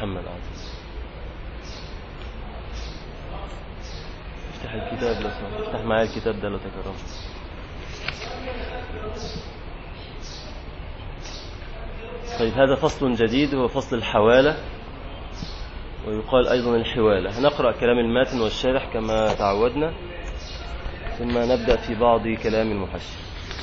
محمد عزيز افتح الكتاب لو سمحت افتح معايا الكتاب ده لو تكرم طيب هذا فصل جديد هو فصل الحوالة ويقال أيضا الحوالة هنقرأ كلام الماتن والشارح كما تعودنا ثم نبدأ في بعض كلام المحشر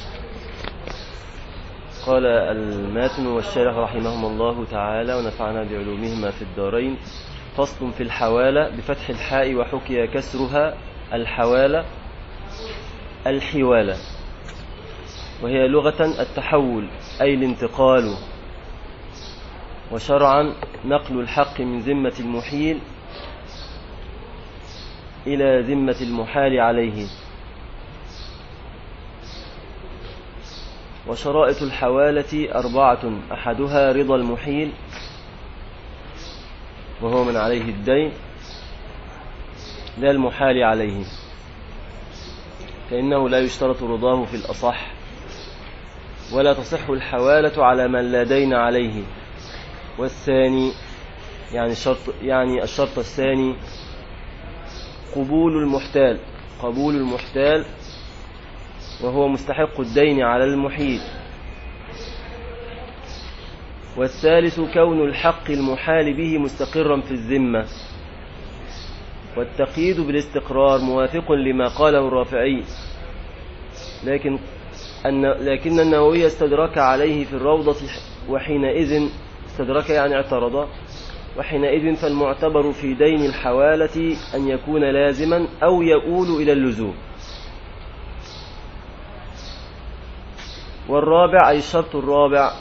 قال الماتن والشارح رحمهم الله تعالى ونفعنا بعلومهما في الدارين فصل في الحوالة بفتح الحاء وحكي كسرها الحوالة الحوالة وهي لغة التحول أي الانتقال وشرعا نقل الحق من ذمة المحيل إلى ذمة المحال عليه وشرائط الحوالة أربعة أحدها رضا المحيل وهو من عليه الدين لا المحال عليه فإنه لا يشترط رضاه في الأصح ولا تصح الحوالة على من لا دين عليه والثاني يعني الشرط يعني الشرط الثاني قبول المحتال قبول المحتال وهو مستحق الدين على المحيل والثالث كون الحق المحال به مستقرا في الذمة والتقييد بالاستقرار موافق لما قاله الرافعي لكن أن لكن النووي استدرك عليه في الروضة وحينئذ استدرك يعني اعترض وحينئذ فالمعتبر في دين الحوالة أن يكون لازما أو يؤول إلى اللزوم والرابع أي الشرط الرابع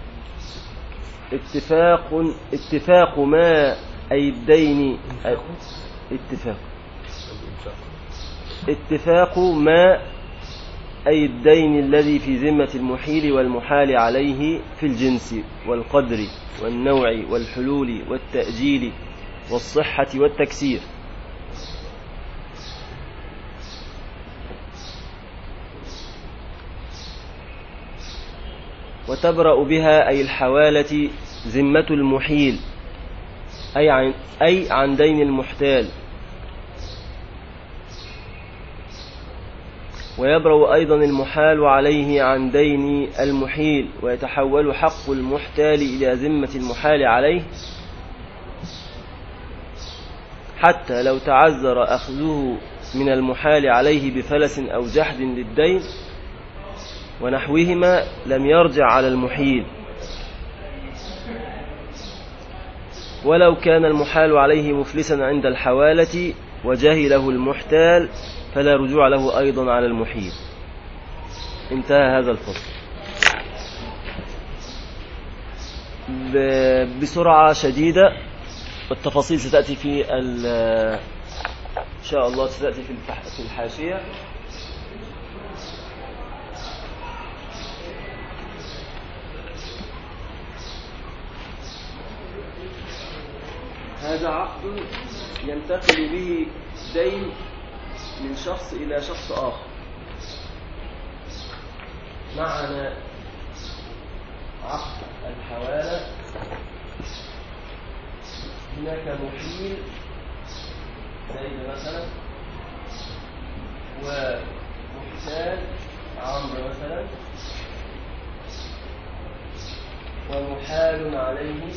اتفاق اتفاق ما أي الدين اتفاق اتفاق ما أي الدين الذي في ذمة المحيل والمحال عليه في الجنس والقدر والنوع والحلول والتأجيل والصحة والتكسير وتبرأ بها أي الحوالة ذمة المحيل أي عن, أي عن دين المحتال ويبرأ أيضا المحال عليه عن دين المحيل ويتحول حق المحتال إلى ذمة المحال عليه حتى لو تعذر أخذه من المحال عليه بفلس أو جحد للدين ونحوهما لم يرجع على المحيل ولو كان المحال عليه مفلسا عند الحوالة وجهله المحتال فلا رجوع له أيضا على المحيل انتهى هذا الفصل بسرعة شديدة والتفاصيل ستأتي في إن شاء الله ستأتي في الحاشية هذا عقد ينتقل به دين من شخص إلى شخص آخر معنى عقد الحوالة هناك محيل زيد مثلا ومحتاج عمرو مثلا ومحال عليه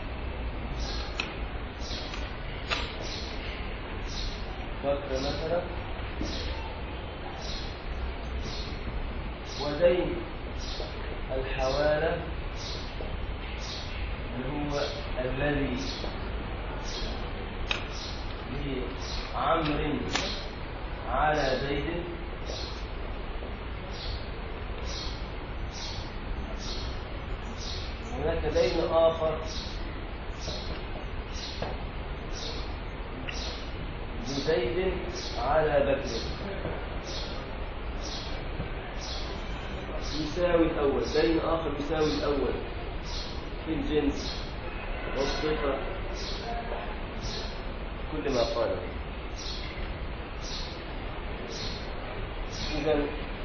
بكر مثلا ودين الحوالة هو الذي لعمر على زيد هناك دين آخر لزيد على بكر يساوي الأول دين آخر يساوي الأول في الجنس والصفة كل ما قال إذا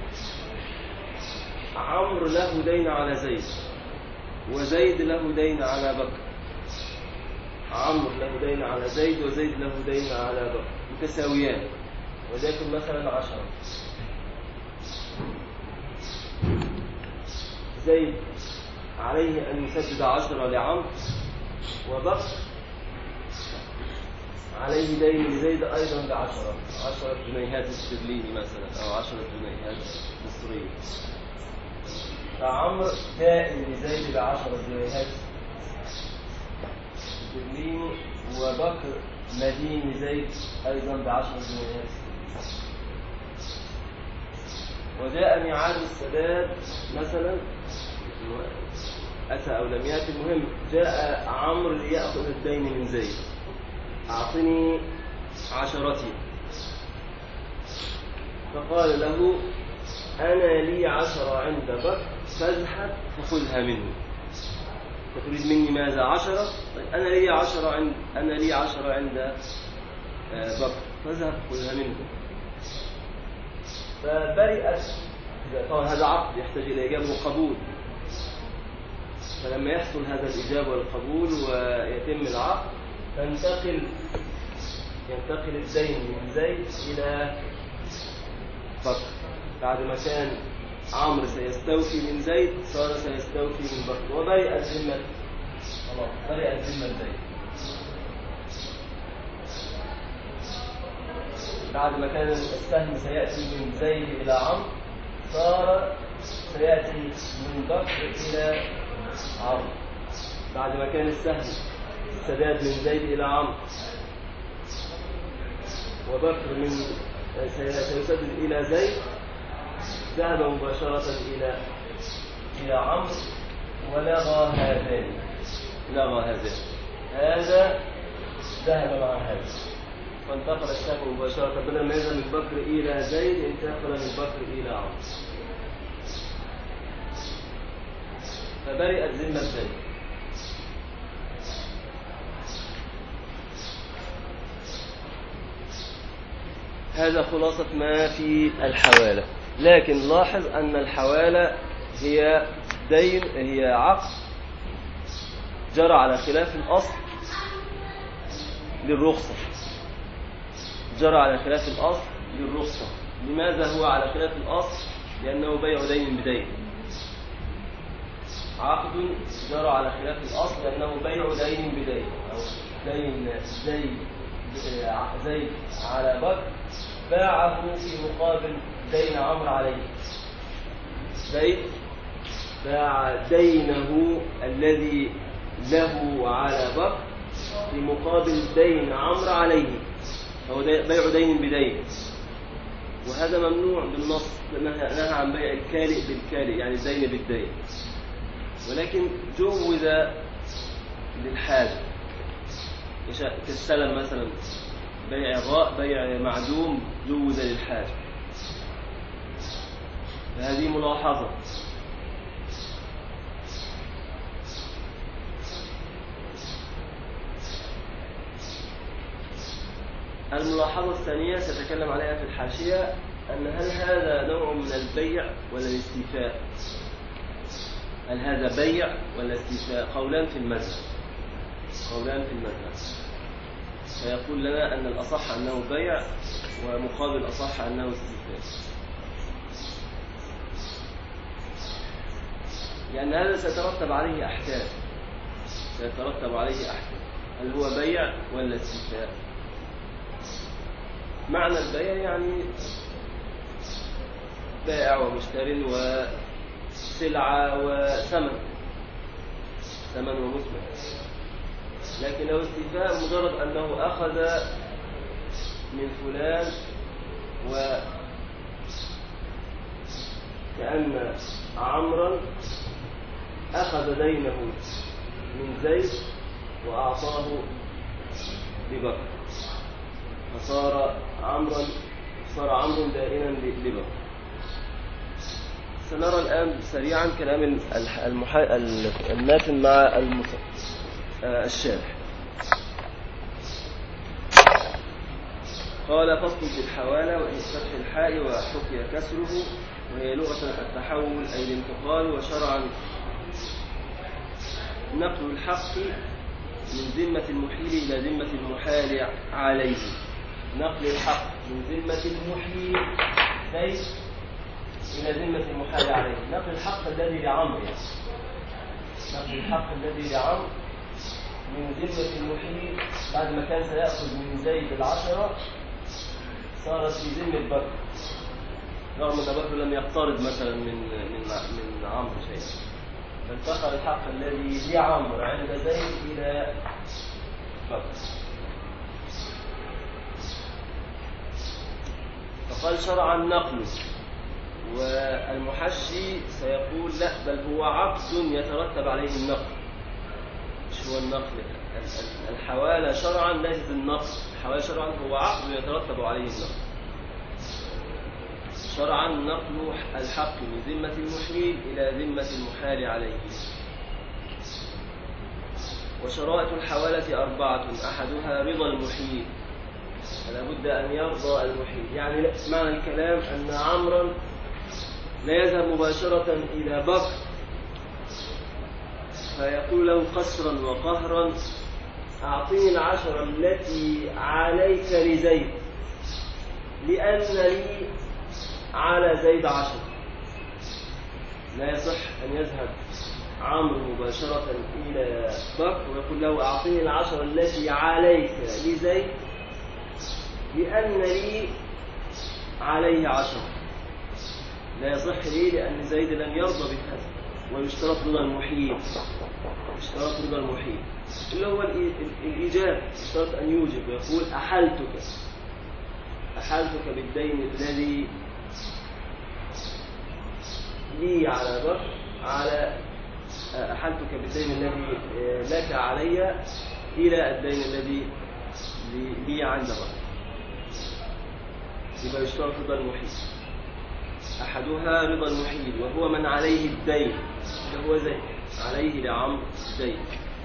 عمرو له دين على زيد وزيد له دين على بكر عمرو له دين على زيد وزيد له دين على بكر متساويان وليكن مثلا عشرة زيد عليه أن يسدد عشرة لعمرو وبكر عليه دين لزيد أيضا بعشرة عشرة جنيهات استرليني مثلا أو عشرة جنيهات مصرية فعمرو دائم لزيد بعشرة جنيهات استرليني وبكر مدين لزيد أيضا بعشرة جنيهات وجاء ميعاد السداد مثلا أتى أو لم يأتي المهم جاء عمرو ليأخذ الدين من زيد أعطني عشرتي فقال له أنا لي عشرة عند بكر فاذهب فخذها منه تريد مني ماذا عشرة طيب أنا لي عشرة عند أنا لي عشرة عند آه، بكر فاذهب خذها منه فبرئت طبعا هذا عقد يحتاج إلى إجابة وقبول فلما يحصل هذا الإجابة والقبول ويتم العقد تنتقل ينتقل الدين من زيد إلى بكر بعد ما كان عمرو سيستوفي من زيد صار سيستوفي من بكر وبرئت ذمة خلاص برئت ذمة زيد بعد ما كان السهم سيأتي من زيد إلى عمرو صار سيأتي من بكر إلى عمرو بعد ما كان السهم السداد من زيد إلى عمرو وبكر من سيسدد إلى زيد ذهب مباشرة إلى إلى عمرو ولغى هذان لغى هذان هذا ذهب مع هذا فانتقل السهم مباشرة بدل ما يذهب من بكر إلى زيد انتقل من بكر إلى عمرو فبرئت ذمة زيد هذا خلاصة ما في الحوالة لكن لاحظ أن الحوالة هي دين هي عقد جرى على خلاف الأصل للرخصة جرى على خلاف الأصل للرخصة لماذا هو على خلاف الأصل لأنه بيع دين بدين عقد جرى على خلاف الأصل لأنه بيع دين بدين أو دين زيد زيد على بكر باعه في مقابل دين عمرو عليه زيد باع دينه الذي له على بكر في مقابل دين عمرو عليه هو بيع دين بدين وهذا ممنوع بالنص نهى عن بيع الكالئ بالكالئ يعني الدين بالدين ولكن جوز للحاجة كالسلم مثلا بيع الراء بيع معدوم جوز للحاجة هذه ملاحظة الملاحظة الثانية سأتكلم عليها في الحاشية أن هل هذا نوع من البيع ولا الاستيفاء هل هذا بيع ولا استيفاء قولان في المذهب قولان في المذهب فيقول لنا أن الأصح أنه بيع ومقابل الأصح أنه استيفاء لأن هذا سيترتب عليه أحكام سيترتب عليه أحكام هل هو بيع ولا استيفاء معنى البيع يعني بائع ومشتر وسلعة وثمن ثمن ومثمن لكن لو استيفاء مجرد أنه أخذ من فلان و كأن عمرا أخذ دينه من زيد وأعطاه لبكر فصار عمرا صار عمرو دائما لبكر سنرى الآن سريعا كلام المحا... الماتن مع المص... آه، الشارح قال فصل في الحوالة وإن فتح الحاء وحكي كسره وهي لغة التحول أي الانتقال وشرعا نقل الحق من ذمة المحيل إلى ذمة المحال عليه نقل الحق من ذمة المحيل كيف إلى ذمة المحال عليه نقل الحق الذي لعمر يعني. نقل الحق الذي لعمر من ذمة المحيل بعد ما كان سيأخذ من زيد العشرة صارت في ذمة بكر رغم أن بكر لم يقترض مثلا من من من عمرو شيئا فانتقل الحق الذي لعمرو عند زيد إلى بكر فقال شرعا نقله والمحشي سيقول لا بل هو عقد يترتب عليه النقل مش هو النقل الحوالة شرعا ليست النقل الحوالة شرعا هو عقد يترتب عليه النقل شرعا نقل الحق من ذمة المحيل إلى ذمة المحال عليه وشرائط الحوالة أربعة أحدها رضا المحيل فلا بد أن يرضى المحيل يعني معنى الكلام أن عمرا لا يذهب مباشرة إلى بكر فيقول له قسرا وقهرا أعطني العشرة التي عليك لزيد لأن لي على زيد عشر لا يصح أن يذهب عمرو مباشرة إلى بكر ويقول له أعطني العشرة التي عليك لزيد لأن لي عليه عشرة لا يصح لي لأن زيد لم يرضى بهذا ويشترط رضا المحيي يشترط رضا المحيي اللي هو الإيجاب يشترط أن يوجب ويقول أحلتك أحلتك بالدين الذي لي على بكر على أحلتك بالدين الذي لك علي إلى الدين الذي لي عند بكر يبقى يشترط رضا المحيط أحدها رضا المحيط وهو من عليه الدين اللي هو زي عليه لعمر الدين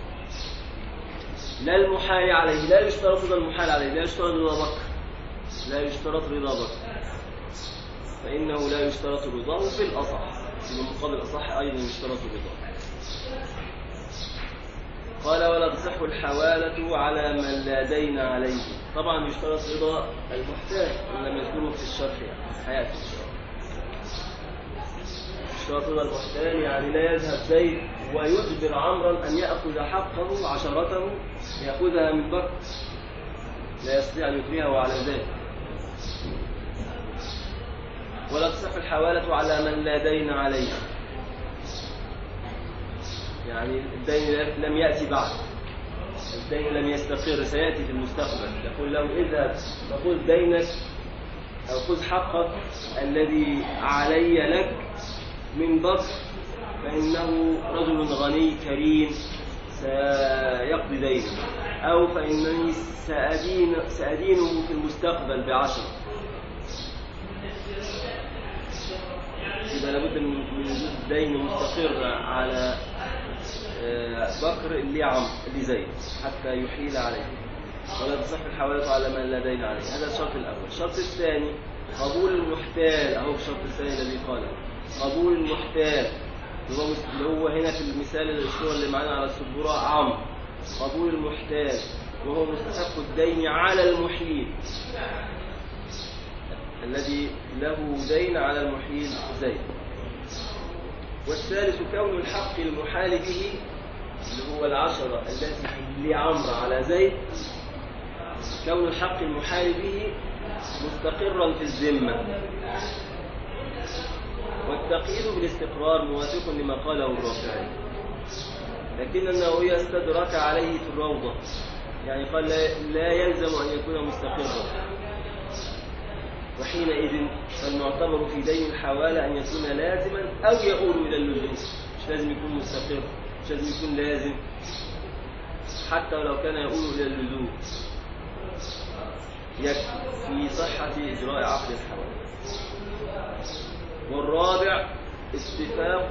لا المحال عليه لا يشترط رضا المحال عليه لا يشترط رضا بكر لا يشترط رضا بكر فإنه لا يشترط رضاه في الأصح في المقابل الأصح أيضا يشترط رضاه قال ولا تصح الحوالة على من لا دين عليه طبعا يشترط رضا المحتاج ان لم يذكره في الشرح يعني حياته يشترط رضا المحتاج يعني لا يذهب زيد ويجبر عمرا ان ياخذ حقه عشرته ياخذها من بكر لا يستطيع ان يكرهه على ذلك ولا تصح الحوالة على من لا دين عليه يعني الدين لم يأتي بعد الدين لم يستقر سيأتي في المستقبل يقول له اذهب فخذ دينك أو خذ حقك الذي علي لك من بكر فإنه رجل غني كريم سيقضي دينه أو فإنني سأدين سأدينه في المستقبل بعشر إذا لابد من وجود دين مستقر على بكر اللي عم اللي زيد حتى يحيل عليه ولا تصح الحوالة على من لا دين عليه هذا الشرط الأول الشرط الثاني قبول المحتال أهو الشرط الثاني الذي قاله قبول المحتال اللي هو هنا في المثال الصورة اللي معانا على السبورة عم قبول المحتال وهو مستحق الدين على المحيل الذي له دين على المحيل زيد والثالث كون الحق المحال به اللي هو العشرة التي لعمر على زيد كون الحق المحال به مستقرا في الذمة والتقييد بالاستقرار موافق لما قاله الرافعي لكن النووي استدرك عليه في الروضة يعني قال لا يلزم أن يكون مستقرا وحينئذ فالمعتبر في دين الحوالة أن يكون لازما أو يؤول إلى اللزوم مش لازم يكون مستقر مش لازم يكون لازم حتى ولو كان يؤول إلى اللزوم يكفي في صحة إجراء عقد الحوالة والرابع اتفاق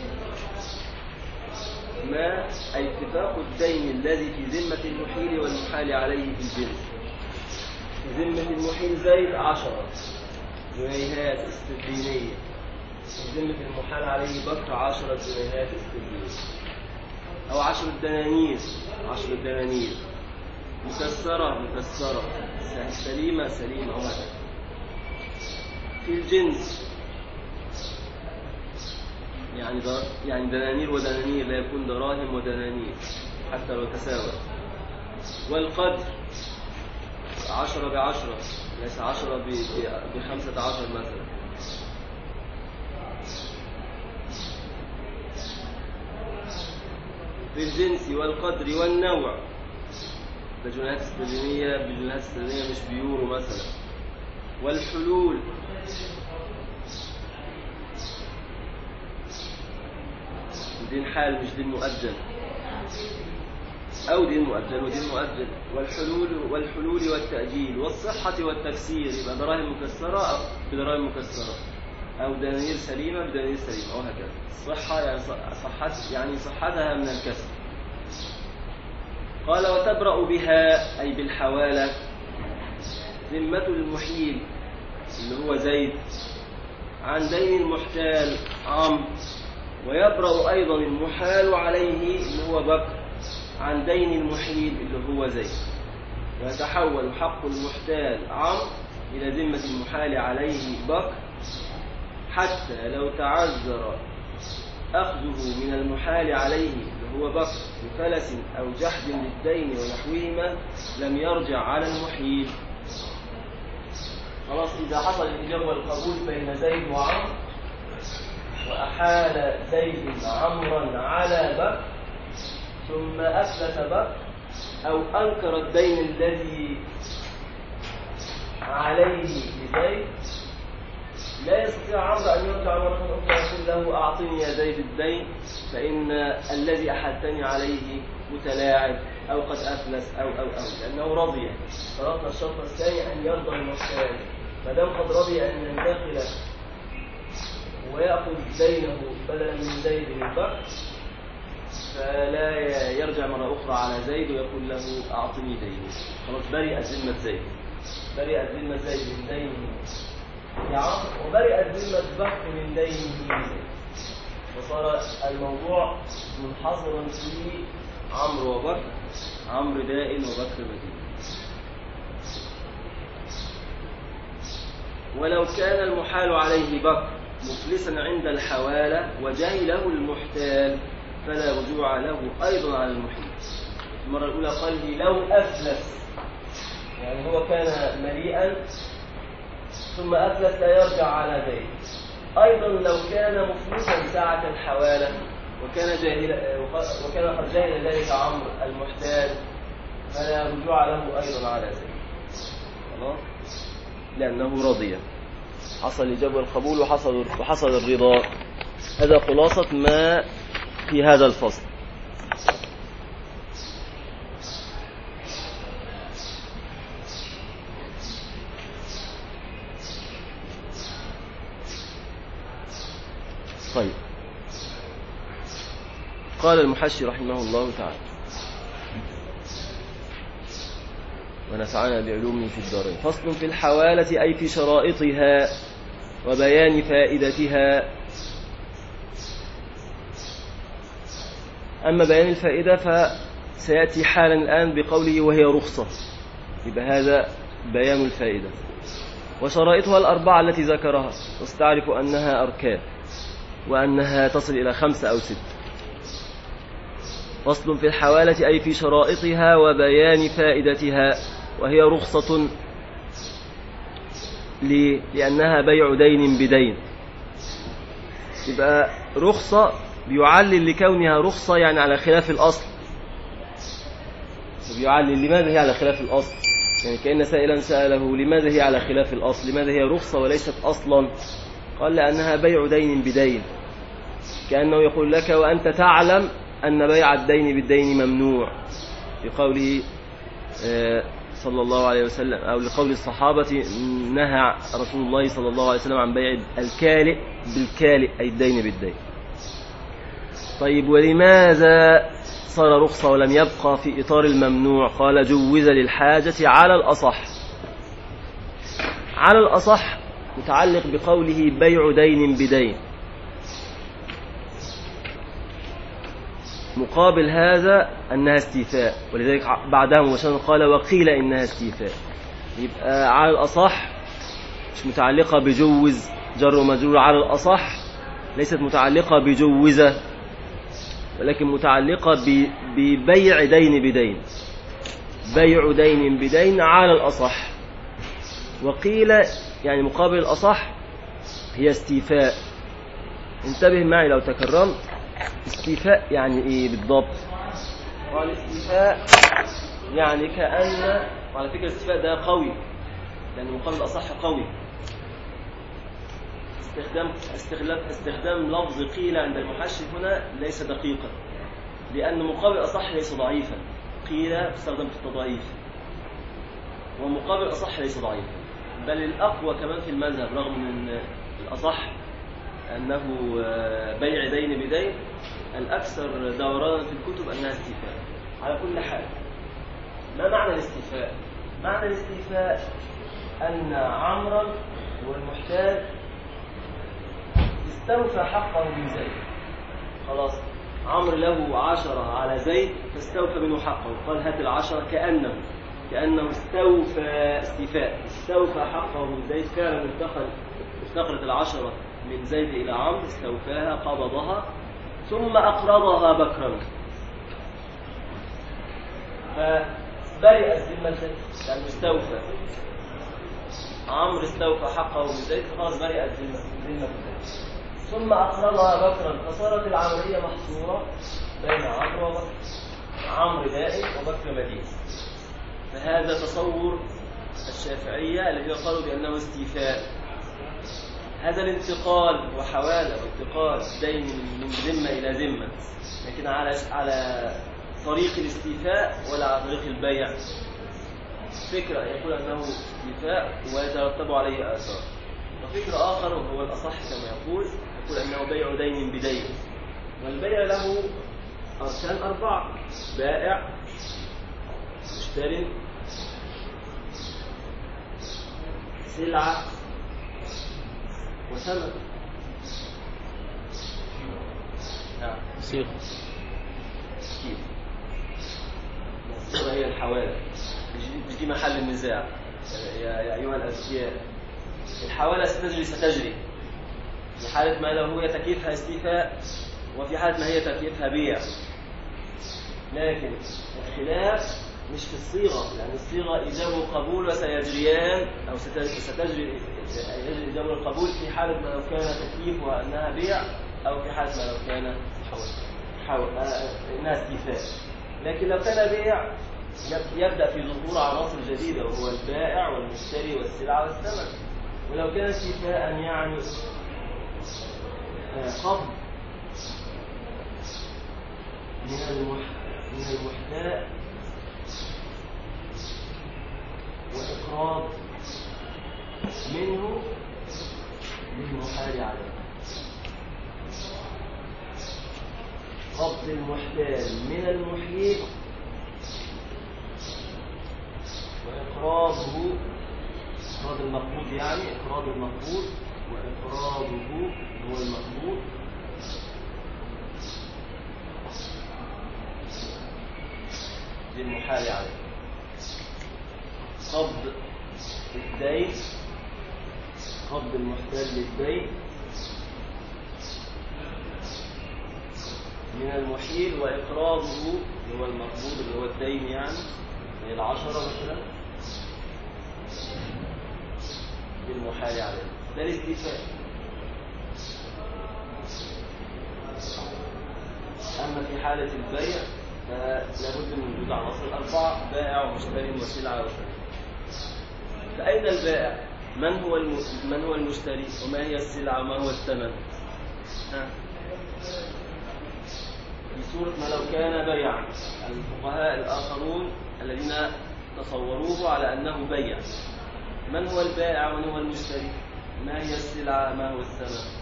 ما أي اتفاق الدين الذي في ذمة المحيل والمحال عليه في الجنس ذمة المحيل زيد عشرة جنيهات استبدينية ذمة المحال عليه بكر عشرة جنيهات استبدينية أو عشر دنانير عشر دنانير مكسرة مكسرة سليمة سليمة وهكذا في الجنس يعني يعني دنانير ودنانير لا يكون دراهم ودنانير حتى لو تساوى والقدر عشرة بعشرة ليس عشرة بخمسة عشر مثلا في الجنس والقدر والنوع بجنيهات استرلينية بجنيهات استرلينية مش بيورو مثلا والحلول دين حال مش دين مؤجل أو دين مؤجل ودين مؤجل والحلول والحلول والتأجيل والصحة والتكسير يبقى دراهم مكسرة أو بدراهم مكسرة أو دنانير سليمة بدنانير سليمة وهكذا الصحة يعني صحت يعني صحتها من الكسر قال وتبرأ بها أي بالحوالة ذمة المحيل اللي هو زيد عن دين المحتال عمرو ويبرأ أيضا المحال عليه اللي هو بكر عن دين المحيل اللي هو زيد ويتحول حق المحتال عمرو إلى ذمة المحال عليه بكر حتى لو تعذر أخذه من المحال عليه اللي هو بكر بفلس أو جحد للدين ونحوهما لم يرجع على المحيل خلاص إذا حصل الإجابة والقبول بين زيد وعمرو وأحال زيد عمرا على بكر ثم أفلت بكر أو أنكر الدين الذي عليه لزيد لا يستطيع عمرو أن يرجع مرة أخرى يقول له أعطني يا زيد الدين فإن الذي أحدتني عليه متلاعب أو قد أفلس أو أو أو لأنه رضي فرضنا الشرط الثاني أن يرضى المحتاج ما دام قد رضي أن ينتقل ويأخذ دينه بدلا من زيد البكر فلا يرجع مرة أخرى على زيد ويقول له أعطني ديني خلاص برئت ذمة زيد برئت ذمة زيد من دينه يا عمرو وبرئت ذمة بكر من دينه لزيد وصار الموضوع منحصرا في عمرو وبكر عمرو دائن وبكر مدين ولو كان المحال عليه بكر مفلسا عند الحوالة وجهله المحتال فلا رجوع له أيضا على المحيل المرة الأولى قال لي لو أفلس يعني هو كان مليئا ثم أفلس لا يرجع على ذلك أيضا لو كان مفلسا ساعة الحوالة وكان جاهل وكان قد جاهل ذلك عمرو المحتال فلا رجوع له أيضا على ذلك خلاص لأنه رضي حصل الإجابة والقبول وحصل وحصل الرضا هذا خلاصة ما في هذا الفصل طيب قال المحشي رحمه الله تعالى ونفعنا بعلوم في الدارين فصل في الحوالة أي في شرائطها وبيان فائدتها أما بيان الفائدة فسيأتي حالا الآن بقوله وهي رخصة يبقى هذا بيان الفائدة وشرائطها الأربعة التي ذكرها واستعرف أنها أركان وأنها تصل إلى خمسة أو ستة فصل في الحوالة أي في شرائطها وبيان فائدتها وهي رخصة لأنها بيع دين بدين يبقى رخصة بيعلل لكونها رخصة يعني على خلاف الأصل بيعلل لماذا هي على خلاف الأصل يعني كأن سائلا سأله لماذا هي على خلاف الأصل لماذا هي رخصة وليست أصلا قال لأنها بيع دين بدين كأنه يقول لك وأنت تعلم أن بيع الدين بالدين ممنوع بقوله آه، صلى الله عليه وسلم أو لقول الصحابة نهى رسول الله صلى الله عليه وسلم عن بيع الكالئ بالكالئ أي الدين بالدين طيب ولماذا صار رخصة ولم يبقى في إطار الممنوع قال جوز للحاجة على الأصح على الأصح متعلق بقوله بيع دين بدين مقابل هذا أنها استيفاء ولذلك بعدها مباشرة قال وقيل إنها استيفاء يبقى على الأصح مش متعلقة بجوز جر ومجرور على الأصح ليست متعلقة بجوزة ولكن متعلقة ببيع دين بدين بيع دين بدين على الأصح وقيل يعني مقابل الأصح هي استيفاء انتبه معي لو تكرمت استيفاء يعني ايه بالضبط قال استيفاء يعني كأن وعلى فكرة الاستيفاء ده قوي يعني مقابل الأصح قوي استخدام استخدام استخدام لفظ قيل عند المحشي هنا ليس دقيقا لأن مقابل الأصح ليس ضعيفا قيل تستخدم في التضعيف ومقابل الأصح ليس ضعيفا بل الأقوى كمان في المذهب رغم من الأصح أنه بيع دين بدين الأكثر دورانا في الكتب أنها استيفاء على كل حال ما معنى الاستيفاء؟ معنى الاستيفاء أن عمرا والمحتاج استوفى حقه من زيد خلاص عمرو له عشرة على زيد فاستوفى منه حقه قال هات العشرة كأنه كأنه استوفى استيفاء استوفى حقه من زيد فعلا انتقل انتقلت العشرة من زيد إلى عمرو استوفاها قبضها ثم أقرضها بكرا فبرئ الذمة يعني استوفى عمرو استوفى حقه من زيد خلاص برئ الذمة زيد ثم أقرضها بكرا فصارت العملية محصورة بين عمرو وبكر عمرو دائم وبكر مدين فهذا تصور الشافعية الذين قالوا بأنه استيفاء هذا الانتقال وحواله انتقال دين من ذمة إلى ذمة لكن على على طريق الاستيفاء ولا على طريق البيع فكرة يقول أنه استيفاء ويترتب عليه آثار وفكر آخر وهو الأصح كما يقول يقول أنه بيع دين بدين والبيع له أركان أربعة بائع مشتري سلعة وثمن نعم صيغة كيف الصيغة هي الحوالة مش دي محل النزاع يا, يا أيها الأذكياء الحوالة ستجري ستجري في حالة ما له هي تكييفها استيفاء وفي حالة ما هي تكييفها بيع لكن الخلاف مش في الصيغة لأن الصيغة إيجاب وقبول وسيجريان أو ستجري يجري إيجاب القبول في حالة ما لو كان تكييفها أنها بيع أو في حالة ما لو كان حول أنها استيفاء لكن لو كان بيع يبدأ في ظهور عناصر جديدة وهو البائع والمشتري والسلعة والثمن ولو كان استيفاء يعني قبض من من المحتاء وإقراض منه للمحال عليه قبض المحتال من المحيي وإقراضه إقراض المقبوض يعني إقراض المقبوض وإقراضه هو المقبوض للمحال عليه قبض الدين قبض المحتال للدين من المحيل وإقراضه هو المقبوض اللي هو الدين يعني من العشرة مثلا للمحال عليه ده الاستيفاء أما في حالة البيع فلابد من وجود عناصر الأربعة بائع ومشتري وسلعة وشركة فأين البائع؟ من هو الم... من هو المشتري؟ وما هي السلعة؟ وما هو الثمن؟ ها؟ في سورة ما لو كان بيعا الفقهاء الآخرون الذين تصوروه على أنه بيع من هو البائع ومن هو المشتري؟ ما هي السلعة؟ ما هو الثمن؟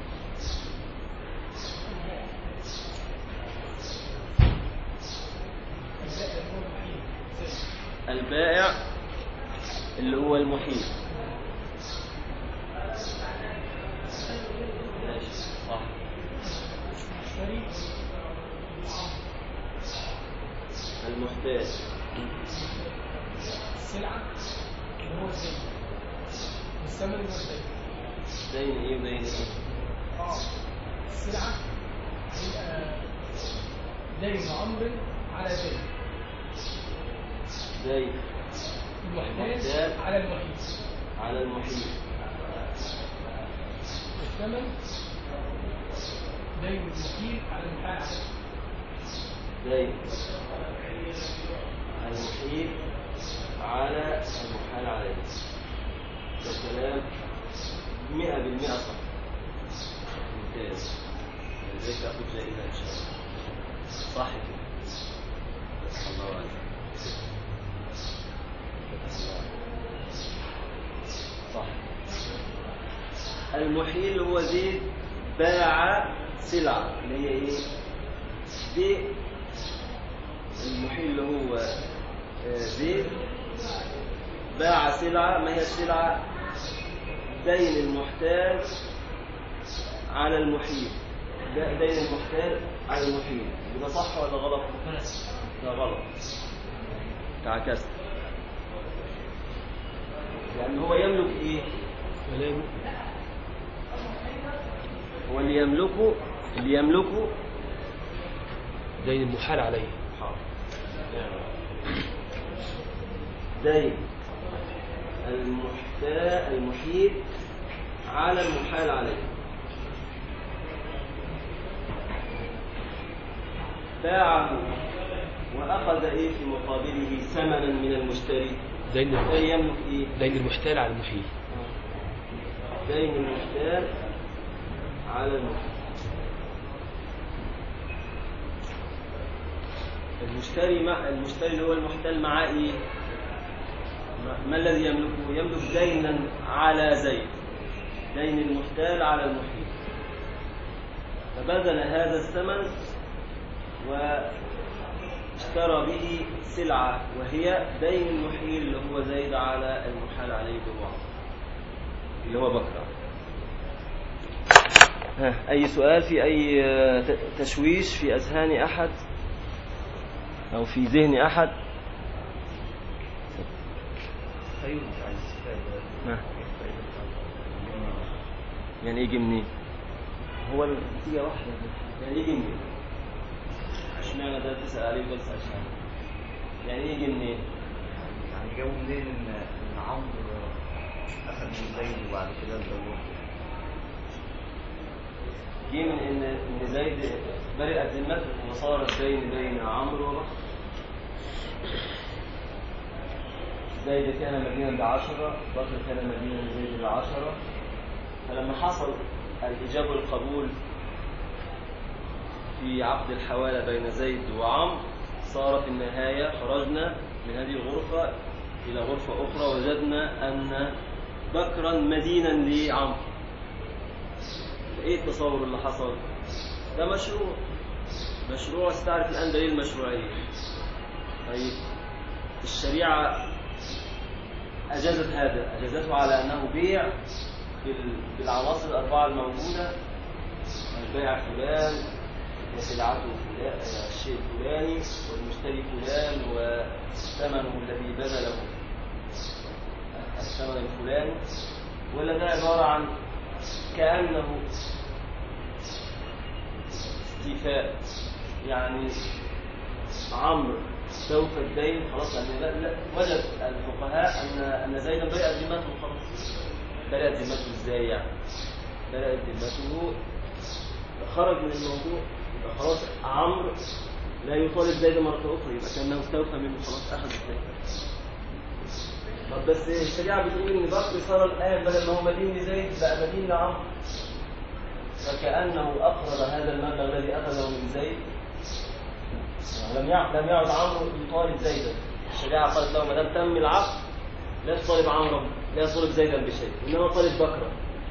البائع اللي هو المحيط ماشي صح ممتاز السلعة اللي هو الدين والثمن اللي هو الدين دين ايه ودين ايه اه السلعة هيبقى دين عمر على دين دين المحتاج المحتاج. على المحيط على المحيط الثمن دين المحيط على المحال عليه دين المحيط على المحال عليه ده كلام مئة بالمئة صح ممتاز ازاي تاخد جائزة ان شاء الله صح كده الله أكبر صح المحيل هو زيد باع سلعة اللي هي ايه دي المحيل اللي هو آه، زيد باع سلعة ما هي السلعة دين المحتاج على المحيل ده دين المحتاج على المحيل ده صح ولا غلط؟ ده غلط تعكست لأن هو يملك إيه؟ هو اللي يملكه اللي يملكه دين المحال عليه دين المحتاج المحيط على المحال عليه باعه وأخذ إيه في مقابله ثمنا من المشتري دين ده المحال يملك إيه؟ دين المحتال على المحيل دين المحتال على المحتال المشتري مع المشتري اللي هو المحتال معاه ايه؟ ما- ما الذي يملكه؟ يملك دينا على زيد دين المحتال على المحيط فبذل هذا الثمن واشترى به سلعة وهي دين المحيل اللي هو زيد على المحال عليه بالوعظ اللي هو بكرة ها أي سؤال في أي آه، ت- تشويش في أذهان أحد أو في ذهن أحد ها. يعني يجي منين هو النتيجة واحدة يعني يجي منين اشمعنى ده تسأل عليه وده تسأل عنه يعني يجي منين يعني جابوا منين ان ان عمرو اخذ من زيد وبعد كده اتجوز جه من ان ان زيد برئت ذمته وصار الدين بين عمرو وبكر زيد كان مدينا بعشرة بكر كان مدينا لزيد بعشرة فلما حصل الإجابة والقبول في عقد الحوالة بين زيد وعمرو صار في النهاية خرجنا من هذه الغرفة إلى غرفة أخرى وجدنا أن بكرا مدينا لعمرو ايه التصور اللي حصل ده مشروع مشروع استعرف الان دليل المشروعيه طيب الشريعه اجازت هذا اجازته على انه بيع بال- بالعناصر الاربعه الموجوده البيع فلان وسلعته فلان الشيء الفلاني والمشتري فلان وثمنه الذي بذله الثمن الفلاني ولا ده عباره عن كأنه استيفاء يعني عمرو سوف الدين خلاص يعني لا لا وجد الفقهاء ان ان زيدا برئت ذمته خلاص برئت ذمته ازاي يعني؟ برئت ذمته خرج من الموضوع يبقى خلاص عمرو لا يطالب زيد مرة أخرى يبقى كأنه استوفى منه خلاص أخذ الدين طب بس الشريعة بتقول إن بكر صار الآن بدل ما هو مدين لزيد بقى مدين لعمرو فكأنه أقرض هذا المبلغ الذي أخذه من زيد لم يعد لم يعد عمرو يطالب زيدا الشريعة قالت له ما دام تم العقد لا تطالب عمرو لا تطالب زيدا بشيء إنما طالب بكرا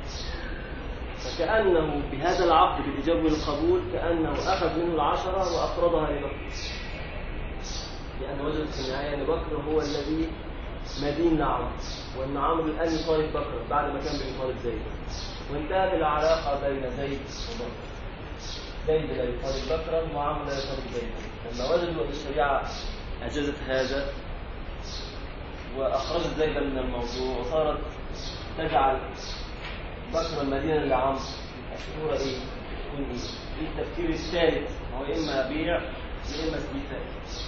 فكأنه بهذا العقد بالإجابة والقبول كأنه أخذ منه العشرة وأقرضها لبكر لأن وجدت في النهاية أن بكر هو الذي مدين لعمرو وأن عمرو الآن يطالب بكر بعد ما كان بيطالب زيد وانتهت العلاقة بين زيد وبكر زيد لا يطالب بكرا وعمرو لا يطالب زيدا لما وجدوا أن الشريعة أجازت هذا وأخرجت زيدا من الموضوع وصارت تجعل بكر المدينة لعمرو الصورة إيه؟ تكون إيه؟ إيه التفكير الثالث هو إما بيع يا إما استيفاء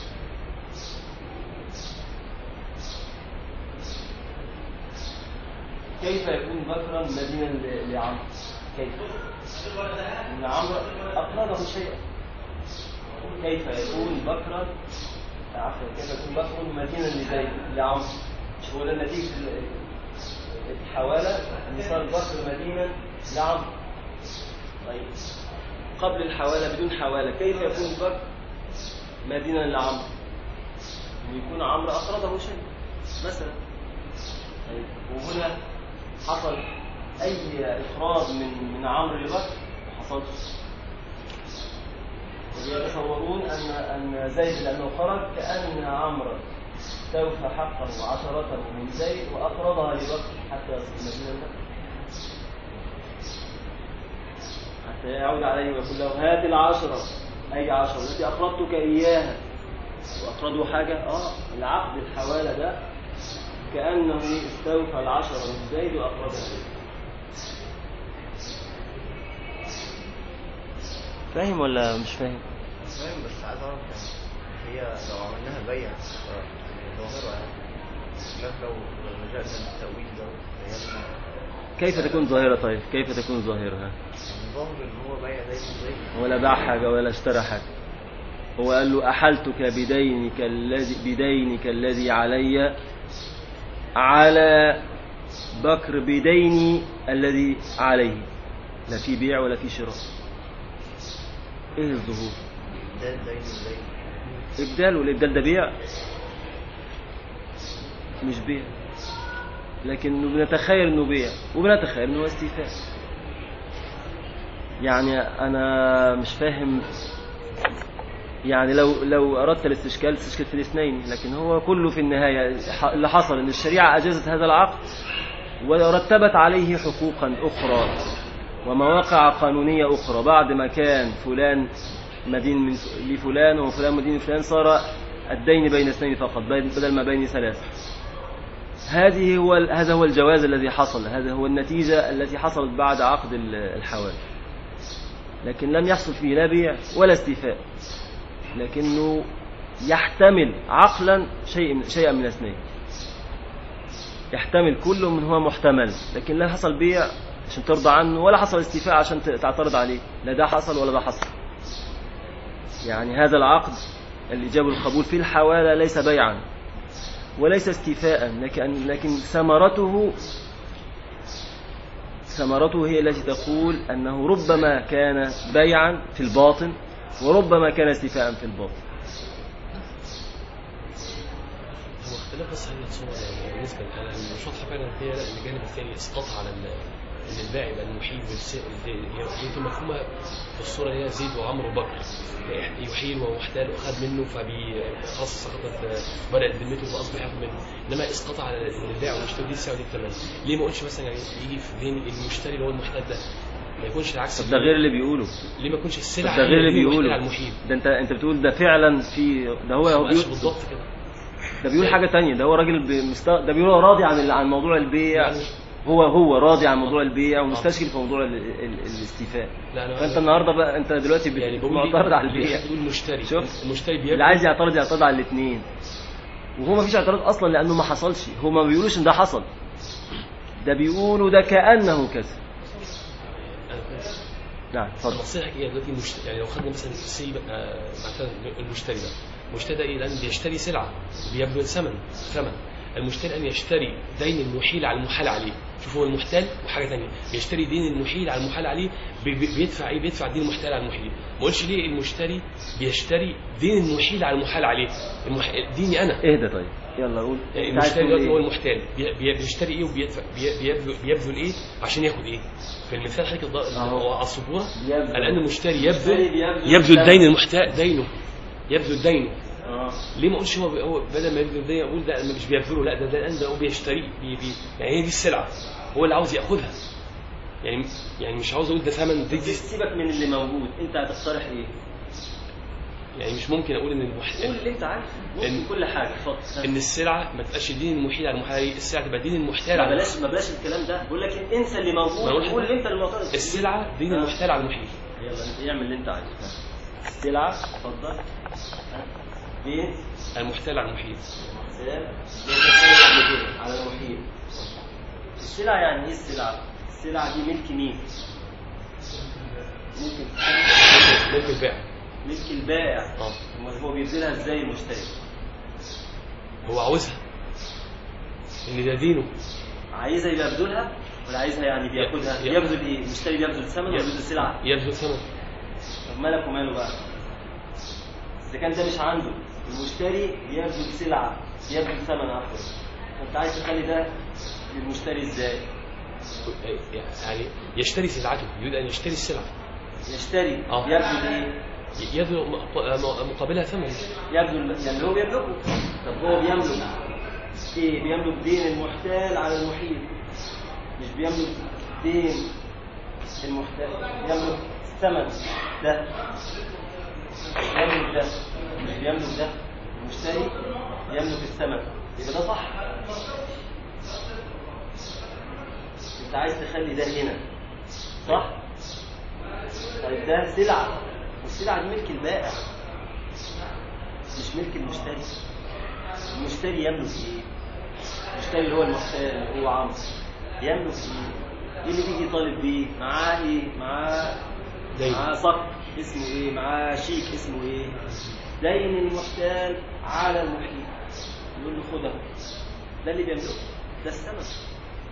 كيف يكون بكرا مدينا ل- لعمرو؟ كيف؟ إن عمرو أقرضه شيئا كيف يكون بكرا عفوا كيف يكون بكر مدينا لزيد لعمرو مش هو ده نتيجة ال- الحوالة ان صار بكر مدينا لعمرو طيب قبل الحوالة بدون حوالة كيف يكون بكر مدينا لعمرو ان يكون عمرو أقرضه شيء مثلا طيب وهنا حصل أي إقراض من من عمرو لبكر ما حصلش ويتصورون أن أن زيد لأنه خرج كأن عمرو استوفى حقه وعشرته من زيد وأقرضها لبكر حتى يصل مدينة بكر حتى يعود عليه ويقول له هات العشرة أي عشرة التي أقرضتك إياها وأقرضه حاجة آه العقد الحوالة ده كأنه استوفى العشرة من زيد وأقرضها له فاهم ولا مش فاهم؟ فاهم بس عايز اعرف يعني هي لو عملناها بيع آه، يعني ظاهرة يعني خلاف لو لو لجأنا للتأويل ده فهي كيف تكون ظاهرة طيب؟ كيف تكون ظاهرة؟ ها؟ يعني ظاهر ان هو بيع زي زي ولا باع حاجة ولا اشترى حاجة هو قال له أحلتك بدينك الذي بدينك الذي علي على بكر بديني الذي عليه لا في بيع ولا في شراء ايه الظهور ده زي زي ابدال والابدال ده بيع مش بيع لكن بنتخيل انه بيع وبنتخيل انه استيفاء يعني انا مش فاهم يعني لو لو اردت الاستشكال تستشكل في الاثنين لكن هو كله في النهايه ح- اللي حصل ان الشريعه اجازت هذا العقد ورتبت عليه حقوقا اخرى ومواقع قانونيه اخرى بعد ما كان فلان مدين من لفلان وفلان مدين لفلان صار الدين بين اثنين فقط بين- بدل ما بين ثلاثه هذه هو ال- هذا هو الجواز الذي حصل هذا هو النتيجة التي حصلت بعد عقد ال- الحوالي لكن لم يحصل فيه لا بيع ولا استيفاء لكنه يحتمل عقلا شيء من شيئا من الاثنين يحتمل كل من هو محتمل لكن لا حصل بيع عشان ترضى عنه ولا حصل استيفاء عشان ت- تعترض عليه لا ده حصل ولا ده حصل يعني هذا العقد الإجابة والقبول في الحوالة ليس بيعا وليس استيفاء لكن, لكن ثمرته ثمرته هي التي تقول أنه ربما كان بيعا في الباطن وربما كان استيفاء في الباطن هو اختلاف بس هل الصورة يعني بالنسبة لأنا مش واضحة فعلا هي الجانب الثاني اسقاط على ال- ان الباعي يبقى المحيل والس- هي يمكن مفهومة في الصورة اللي هي زيد وعمرو وبكر يحيل ومحتال وخد منه فبي خلاص سقطت بدأت ذمته فأصبح ياخد منه إنما اسقاط على ان الباعي والمشتري دي السعر دي الثمن ليه ما قلتش مثلا يعني يجي في دين المشتري اللي هو المحتال ده ما يكونش العكس طب ده غير اللي بيقوله ليه ما يكونش طب السلعة ده غير اللي هي المحتال بيقوله على المحيل ده انت انت بتقول ده فعلا في ده هو هو ما قالش بيقول بالضبط كده ده بيقول حاجة تانية ده هو راجل بمست... ده بيقول هو راضي عن ال- عن موضوع البيع يعني هو هو راضي عن موضوع البيع ومستشكل في موضوع ال... ال... الاستيفاء لا انا فانت النهارده بقى انت دلوقتي بت- يعني بقول معترض ليه- على البيع بتقول مشتري شوف. المشتري اللي بيبيع عايز يعترض يعترض على الاثنين وهو ما فيش اعتراض اصلا لانه ما حصلش هو ما بيقولوش ان ده حصل ده بيقولوا ده كانه كذا نعم اتفضل نصيحتك ايه دلوقتي المشت... يعني لو خدنا مثلا سي بقى مثلا المشتري ده المشتري ده ايه لان بيشتري سلعه بيبذل ثمن ثمن المشتري ان يشتري دين المحيل على المحال عليه شوف هو المحتال وحاجه ثانيه بيشتري دين المحيل على المحال عليه بي... بي- بيدفع ايه بيدفع دين المحتال على المحيل ما قلتش ليه المشتري بيشتري دين المحيل على المحال عليه المح... ديني انا اهدى طيب يلا قول يعني أنت عايز المشتري تقول دلوقتي هو إيه؟ المحتال بي- بي- بيشتري ايه وبيدفع بي- بيبذل بيبذل ايه عشان ياخد ايه في المثال حضرتك الض- أهو. هو على السبوره بيبذل. الان المشتري المشتري يبذل بيبذل يبذل الثمن. دين المحتال دينه يبذل دينه اه ليه ما اقولش هو هو بدل ما يبذل دين اقول ده مش بيبذله لا ده ده الان ده هو بيشتري بي بي يعني هي دي السلعه هو اللي عاوز ياخدها يعني يعني مش عاوز اقول ده ثمن دي, دي سيبك من اللي موجود انت هتقترح ايه يعني مش ممكن اقول ان المح... قول اللي انت عايزه ممكن إن- كل حاجه اتفضل ان السلعه ما تبقاش دين المحيل على المحال السلعه تبقى دين المحتال ما على بلاش ما بلاش الكلام ده بقول لك انسى اللي موجود ما أقول قول اللي انت اللي معترض السلعه دين آه. المحتال على المحيل يلا اعمل اللي انت عايزه السلعه اتفضل ها. دين المحتال على المحيل سلام يتخيل كده على المحيط السلعة يعني ايه السلعة؟ السلعة دي ملك مين؟ ممكن ملك البائع ملك البائع اه امال هو بيبذلها ازاي المشتري؟ هو عاوزها ان ده دينه عايزها يبقى يبذلها ولا عايزها يعني بياخدها؟ ي- يبذل ايه؟ المشتري بيبذل ثمن ولا بيبذل سلعة؟ يبذل ثمن طب مالك وماله بقى؟ إذا كان ده مش عنده المشتري بيبذل سلعة بيبذل ثمن عفوا فأنت عايز تخلي ده للمشتري ازاي؟ يعني يشتري سلعته يريد ان يشتري السلعه يشتري آه. يبذل ايه؟ يبذل م- مقابلها ثمن يبذل يعني هو بيملكه طب هو بيملك ايه بيملك دين المحتال على المحيط مش بيملك دين المحتال يملك الثمن ده يملك ده مش بيملك ده المشتري يملك الثمن يبقى ده صح انت عايز تخلي ده هنا صح طيب ده سلعة والسلعة دي ملك البائع مش ملك المشتري المشتري يملك ايه المشتري اللي هو المحتال اللي هو عمرو يملك ايه ايه اللي بيجي يطالب بيه معاه ايه معاه دين. معاه صك اسمه ايه معاه شيك اسمه ايه دين المحتال على المحيط يقول له خدها ده اللي بيملكه ده الثمن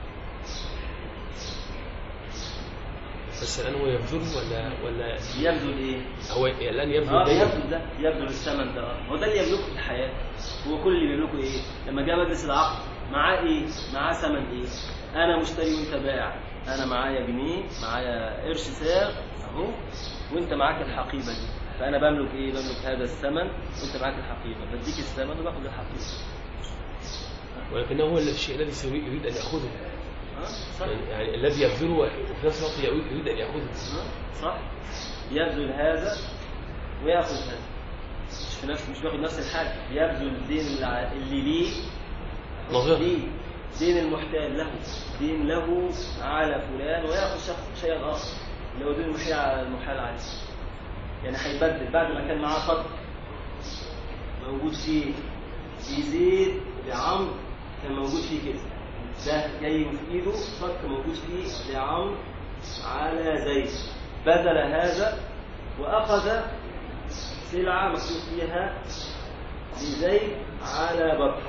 بس الان هو يبذله ولا ولا يبذل ايه هو الان اه يبذل دين بيبذل ده يبذل الثمن ده اه هو ده اللي يملكه في الحياه هو كل اللي بيملكه ايه لما جاء مجلس العقد معاه ايه معاه ثمن ايه انا مشتري وانت بائع انا معايا جنيه معايا قرش ساغ اهو وانت معاك الحقيبه دي فانا بملك ايه بملك هذا الثمن وانت معاك الحقيبه بديك الثمن وباخد الحقيبه ولكنه هو الشيء الذي سيريد- يريد ان ياخذه اه صح يعني, يعني الذي يبذله وفي نفس الوقت يريد يريد ان ياخذه آه، صح يبذل هذا وياخذ هذا مش في نفس مش بياخد نفس الحاجه يبذل الدين اللي ع- اللي ليه نظير ليه دين المحتال له دين له على فلان وياخذ شخص شيئا اخر اللي هو دين المحيل على المحال عليه يعني هيبدل بعد ما كان معاه خط موجود فيه يزيد لعمرو كان موجود فيه كده ده جاي في ايده صك موجود فيه لعمرو على زيد بذل هذا واخذ سلعه مكتوب فيها لزيد على بكر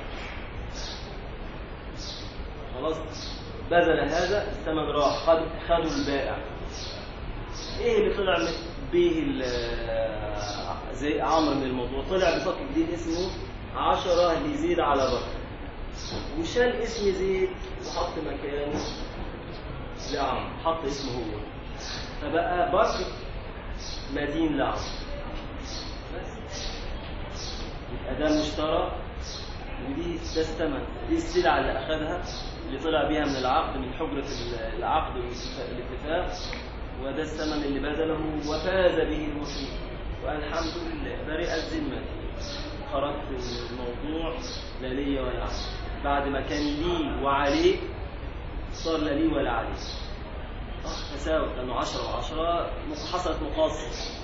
خلاص بذل هذا الثمن راح خد خدوا البائع ايه اللي طلع من به ال- زي عمرو من الموضوع طلع بصك جديد اسمه عشرة لزيد على بكر وشال اسم زيد وحط مكانه لعمرو حط اسمه هو فبقى بكر مدين لعمرو بس يبقى ده مشترى ودي ده الثمن دي السلعة اللي أخذها اللي طلع بيها من العقد من حجرة ال- العقد والاتفاق- الاتفاق وده الثمن اللي بذله وفاز به المسلم والحمد لله برئ الذمة خرجت من الموضوع لا لي ولا علي بعد ما كان لي وعليه صار لا لي ولا عليه اه تساوت لأنه عشرة وعشرة حصلت مقاصة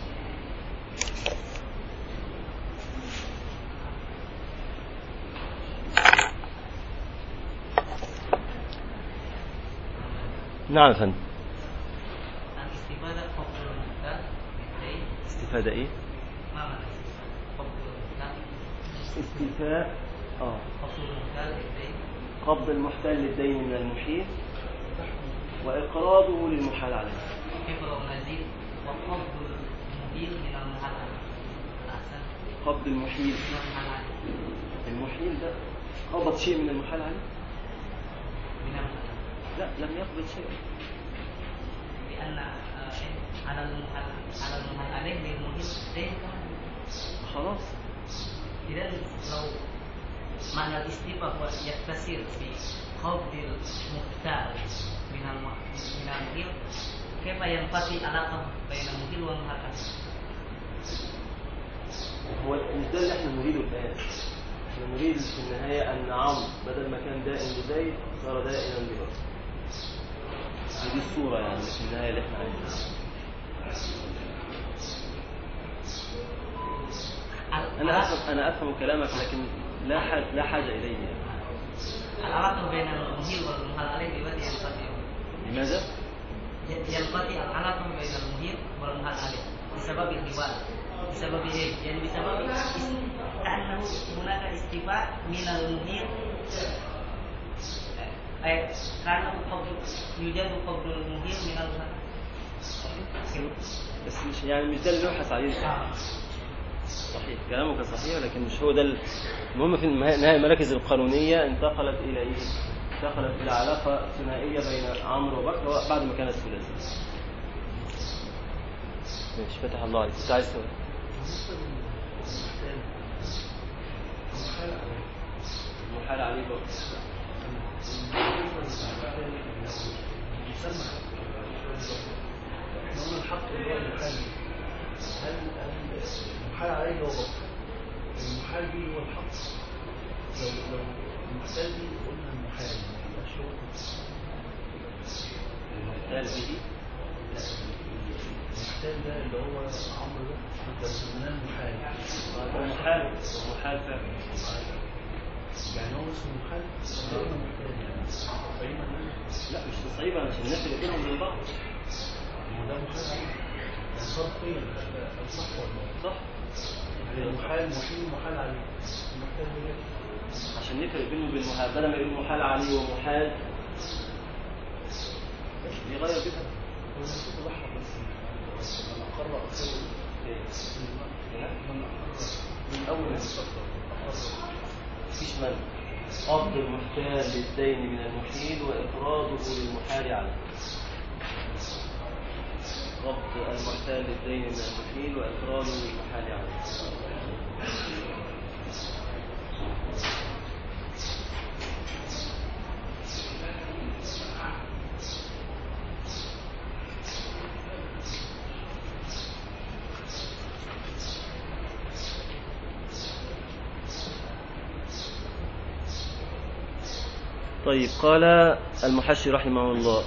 نعم يا فندم الاستفادة قبل المختار بالدين استفادة ايه؟ ما معنى الاستفادة؟ قبل المختار استيفاء اه قبل المختار بالدين قبض المحتل للدين من المحيل وإقراضه للمحال عليه كيف لو نزيد وقبض المدير من المحل عليه أحسن قبض المحيل من المحل عليه المحيل ده قبض شيء من المحال عليه من المحل لا لم يقبض شيء لأن آه، على المحل على المحل عليه للمدير دين كمان خلاص إذا لو معنى الاستيفاء هو يتصل بقبض المختار من الم- من المدير كيف ينقضي علاقة بين المدير والمحل هو مش ده اللي احنا نريده الآن احنا نريد في النهاية أن عمرو بدل ما كان دائم لزيد صار دائما لبكر دي الصورة يعني في النهاية اللي احنا عايزينها أنا أفهم أنا أفهم كلامك لكن لا حاجة لا حاجة إليه يعني. العلاقة بين المهيل والمهال عليه دلوقتي ينقطع لماذا؟ ينقطع العلاقة بين المهيل والمهال عليه بسبب الرواية بسبب ايه؟ يعني بسبب اس- كأنه هناك استيفاء من المهيل أي كأنه قبل يوجد قبل المهيل من المهال بس مش يعني مش ده اللي يبحث عليه صحيح كلامك صحيح لكن مش هو ده ال- المهم في النهاية النهاية المراكز القانونية انتقلت إلى إيه؟ انتقلت إلى علاقة ثنائية بين عمرو وبكر بعد ما كانت ثلاثية. ماشي فتح الله عليك كنت عايز تقول المحال عليه بكر قلنا الحق اللي هو المحال هل هل المحال عليه هو بطل المحال به هو الحق لو لو المحتال به قلنا المحال ما يبقاش هو المحتال به لا المحتال ده اللي هو عمرو ده ده سميناه المحال هو محال هو محال فعلا يعني هو اسمه محال ولا هو محتال يعني فاهمة لا مش تصعيبا عشان نفرق بينهم وبين بعض هو ده محال عليه يعني صار قيم صح ولا صح يعني المحال محيل محال عليه المحتال ده عشان نفرق بينه وبين محال بدل ما يقول محال عليه ومحال يغير كده هو نسيت لحظة بس لما أقرأ أخير من أول مفيش من قبض المحتال للدين من المحيل وإفراده للمحال عليه قبض المحتال للدين من المحيل وإفراده للمحال عليه طيب قال المحشي رحمه الله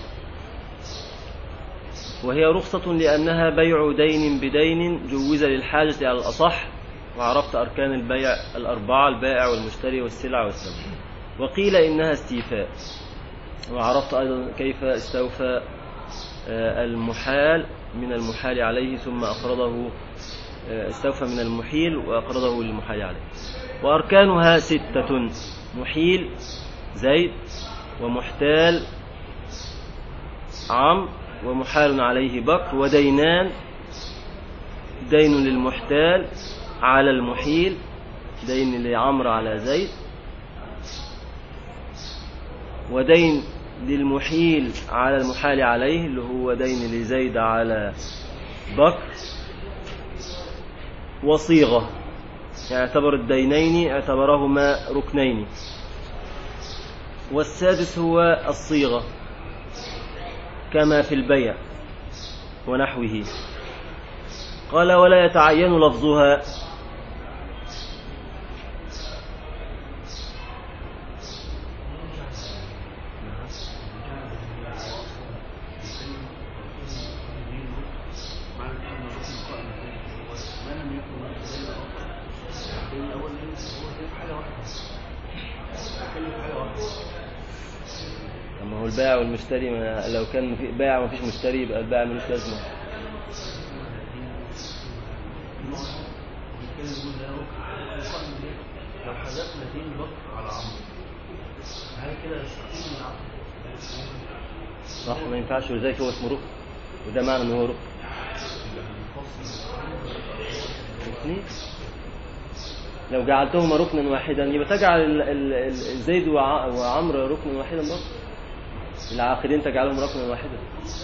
وهي رخصة لأنها بيع دين بدين جوز للحاجة على الأصح وعرفت أركان البيع الأربعة البائع والمشتري والسلع والثمن وقيل إنها استيفاء وعرفت أيضا كيف استوفى آه، المحال من المحال عليه ثم أقرضه آه، استوفى من المحيل وأقرضه للمحال عليه وأركانها ستة محيل زيد ومحتال عم ومحال عليه بكر ودينان دين للمحتال على المحيل دين لعمرو على زيد ودين للمحيل على المحال عليه اللي هو دين لزيد على بكر وصيغة يعتبر الدينين اعتبرهما ركنين والسادس هو الصيغة كما في البيع ونحوه قال ولا يتعين لفظها معنى كلمة ركن قائم ما لم يكن له دليل آخر الدليل الأول هو دليل حاجة واحدة كل حاجة واحدة أما هو البائع والمشتري ما لو كان في بائع وما فيش مشتري يبقى البائع ملوش لازمة بيتكلم يقول ده ركن قائم ليه؟ لو حذفنا دين بكر على عمرو هل كده يستقيم العقد؟ صح ما ينفعش ولذلك هو اسمه ركن وده معنى ان هو ركن ركنين لو جعلتهما ركنا واحدا يبقى تجعل ال- ال- ال- زيد وع- وعمرو ركنا واحدا برضه العاقدين تجعلهم ركنا واحدا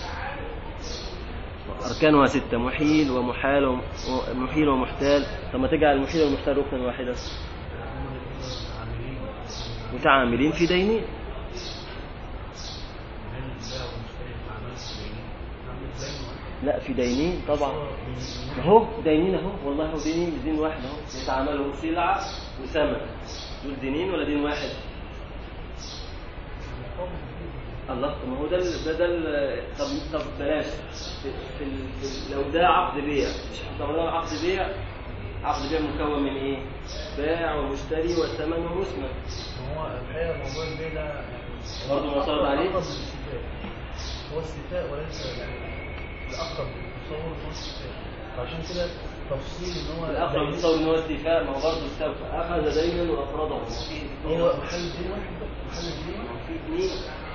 أركانها ستة محيل ومحال وم- ومحيل ومحتال طب ما تجعل المحيل والمحتال ركنا واحدا عاملين متعاملين في دينين هل البيع والمشتري مع نفس الدين؟ نعمل دين واحد لا في دينين طبعا اهو دينين اهو والله هو دينين مش دين واحد اهو يتعاملوا سلعة وثمن دول دينين ولا دين واحد الله طب ما هو ده ال- ده ده ال- طب طب بلاش في في ال- في ال- لو ده عقد بيع مش طب ده عقد بيع عقد بيع مكون من ايه؟ بائع ومشتري والثمن ومسمى هو الحقيقه موضوع البيع ده يعني برضه معترض عليه؟ أقرب للاستيفاء. هو استيفاء وليس يعني الاقرب للتصور هو استيفاء فعشان كده تفصيل ان هو الاقرب يتصور ان هو استيفاء ما هو برضه استوفى اخذ دينا وافرضه هو محل الدين واحد بقى محل الدين في اثنين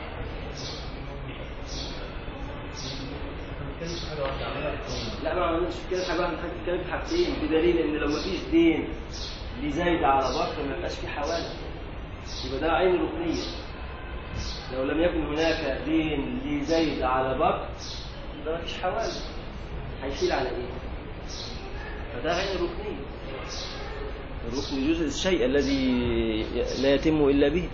احنا بنتكلم في حاجه واحده عملها القانون لا ما عملناش كده حاجه واحده حاجه بتتكلم في حاجتين بدليل ان لو ما فيش دين لزايد على بكر ما يبقاش في حواله يبقى ده عين ركنيه لو لم يكن هناك دين لزايد على بكر يبقى ما فيش حواله هيشيل على ايه؟ فده عين ركنيه الركن يجوز الشيء الذي لا يتم الا به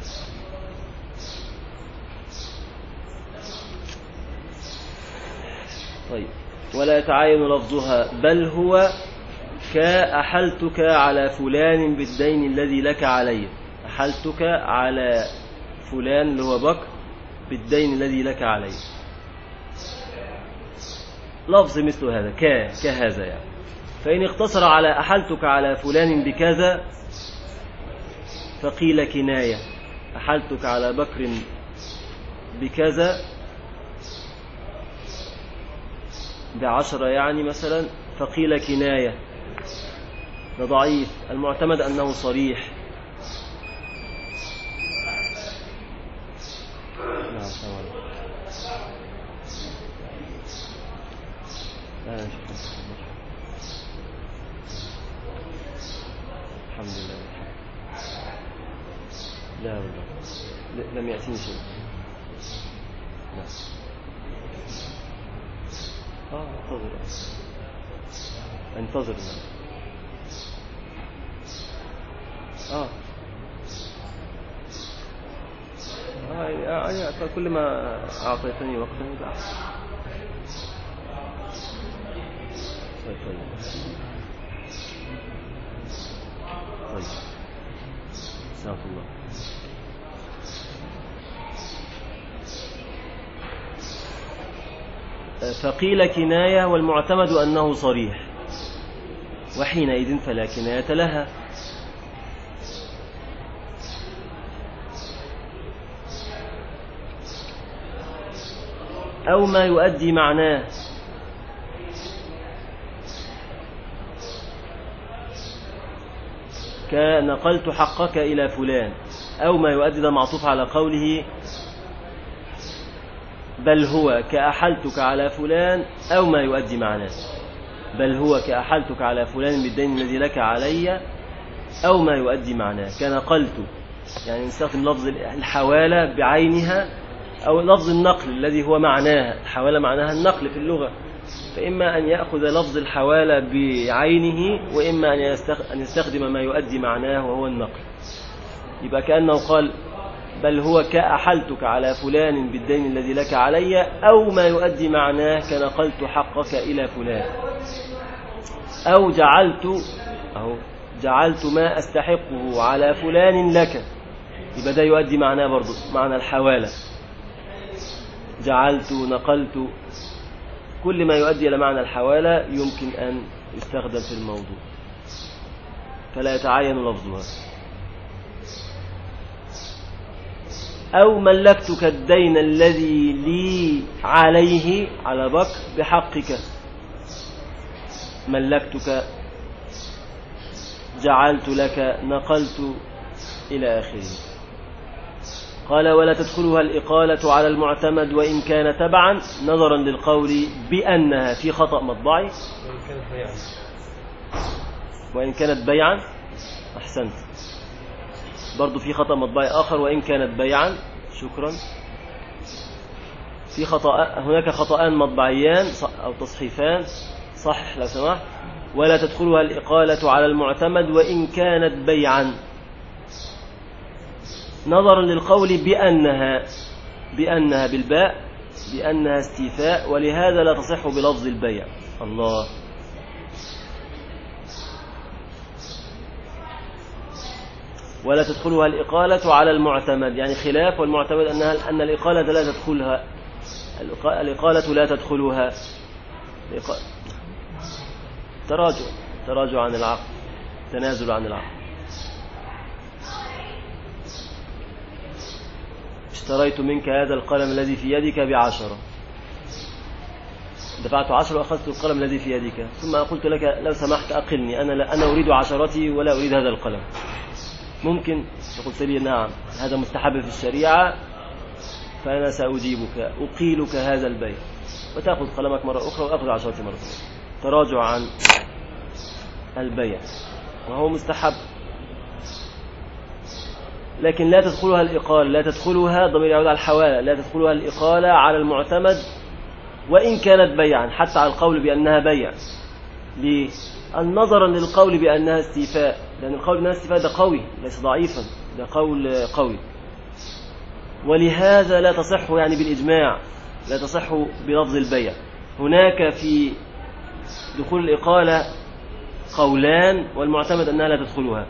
طيب ولا يتعين لفظها بل هو كأحلتك على فلان بالدين الذي لك علي أحلتك على فلان اللي هو بكر بالدين الذي لك علي لفظ مثل هذا ك كهذا يعني فإن اقتصر على أحلتك على فلان بكذا فقيل كناية أحلتك على بكر بكذا بعشرة يعني مثلا فقيل كناية ده ضعيف المعتمد أنه صريح نعم السلام عليكم لا لا شكرا الحمد لله لا والله ل- لم يأتيني شيء لا اه انتظر انتظر اه آه يعني- يعني كل ما أعطيتني وقتا يبقى أحسن طيب طيب طيب سلام الله فقيل كناية والمعتمد أنه صريح وحينئذ فلا كناية لها أو ما يؤدي معناه كنقلت حقك إلى فلان أو ما يؤدي ده معطوف على قوله بل هو كأحلتك على فلان أو ما يؤدي معناه بل هو كأحلتك على فلان بالدين الذي لك علي أو ما يؤدي معناه كنقلت يعني نستخدم لفظ الحوالة بعينها أو لفظ النقل الذي هو معناها الحوالة معناها النقل في اللغة فإما أن يأخذ لفظ الحوالة بعينه وإما أن يستخ- أن يستخدم ما يؤدي معناه وهو النقل يبقى كأنه قال بل هو كأحلتك على فلان بالدين الذي لك علي أو ما يؤدي معناه كنقلت حقك إلى فلان أو جعلت أهو جعلت ما أستحقه على فلان لك يبقى ده يؤدي معناه برضو معنى الحوالة جعلت نقلت كل ما يؤدي إلى معنى الحوالة يمكن أن يستخدم في الموضوع فلا يتعين لفظها أو ملكتك الدين الذي لي عليه على بكر بحقك ملكتك جعلت لك نقلت إلى آخره قال ولا تدخلها الإقالة على المعتمد وإن كان تبعا نظرا للقول بأنها في خطأ مطبعي وإن كانت بيعا وإن كانت بيعا أحسنت برضو في خطأ مطبعي آخر وإن كانت بيعا شكرا في خطأ هناك خطأان مطبعيان ص- أو تصحيفان صحح لو سمحت ولا تدخلها الإقالة على المعتمد وإن كانت بيعا نظرا للقول بأنها بأنها بالباء بأنها استيفاء ولهذا لا تصح بلفظ البيع الله ولا تدخلها الإقالة على المعتمد يعني خلاف والمعتمد أنها أن الإقالة لا تدخلها الإق- الإقالة لا تدخلها الإق- تراجع تراجع عن العقد تنازل عن العقد اشتريت منك هذا القلم الذي في يدك بعشرة دفعت عشرة وأخذت القلم الذي في يدك ثم قلت لك لو سمحت أقلني أنا, لا أنا أريد عشرتي ولا أريد هذا القلم ممكن فقلت لي نعم هذا مستحب في الشريعة فأنا سأجيبك أقيلك هذا البيع وتأخذ قلمك مرة أخرى وأخذ عشرتي مرة أخرى تراجع عن البيع وهو مستحب لكن لا تدخلها الإقالة لا تدخلها ضمير يعود على الحوالة لا تدخلها الإقالة على المعتمد وإن كانت بيعا حتى على القول بأنها بيع ليه؟ النظرا للقول بأنها استيفاء لأن القول بأنها استيفاء ده قوي ليس ضعيفا ده قول قوي ولهذا لا تصح يعني بالإجماع لا تصح بلفظ البيع هناك في دخول الإقالة قولان والمعتمد أنها لا تدخلها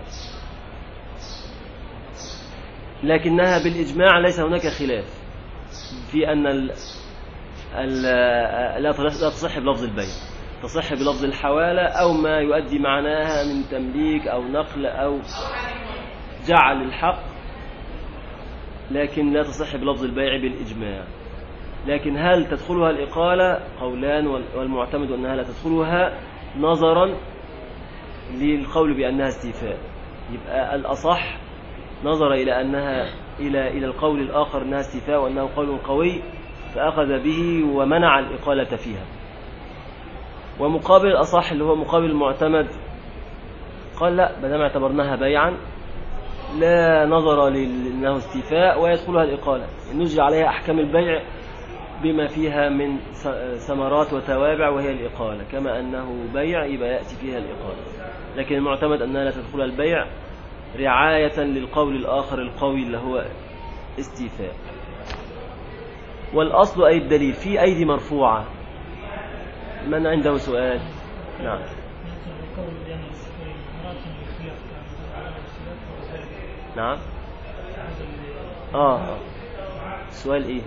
لكنها بالإجماع ليس هناك خلاف في أن ال ال لا لا تصح بلفظ البيع تصح بلفظ الحوالة أو ما يؤدي معناها من تمليك أو نقل أو جعل الحق لكن لا تصح بلفظ البيع بالإجماع لكن هل تدخلها الإقالة قولان والمعتمد أنها لا تدخلها نظرا للقول بأنها استيفاء يبقى الأصح نظر إلى أنها إلى إلى القول الآخر أنها استيفاء وأنه قول قوي فأخذ به ومنع الإقالة فيها ومقابل الأصح اللي هو مقابل المعتمد قال لا بدل اعتبرناها بيعا لا نظر لأنه استيفاء ويدخلها الإقالة نجري عليها أحكام البيع بما فيها من ثمرات وتوابع وهي الإقالة كما أنه بيع يبقى يأتي فيها الإقالة لكن المعتمد أنها لا تدخلها البيع رعاية للقول الآخر القوي اللي هو استيفاء والأصل أي الدليل في أيدي مرفوعة من عنده سؤال نعم نعم آه سؤال إيه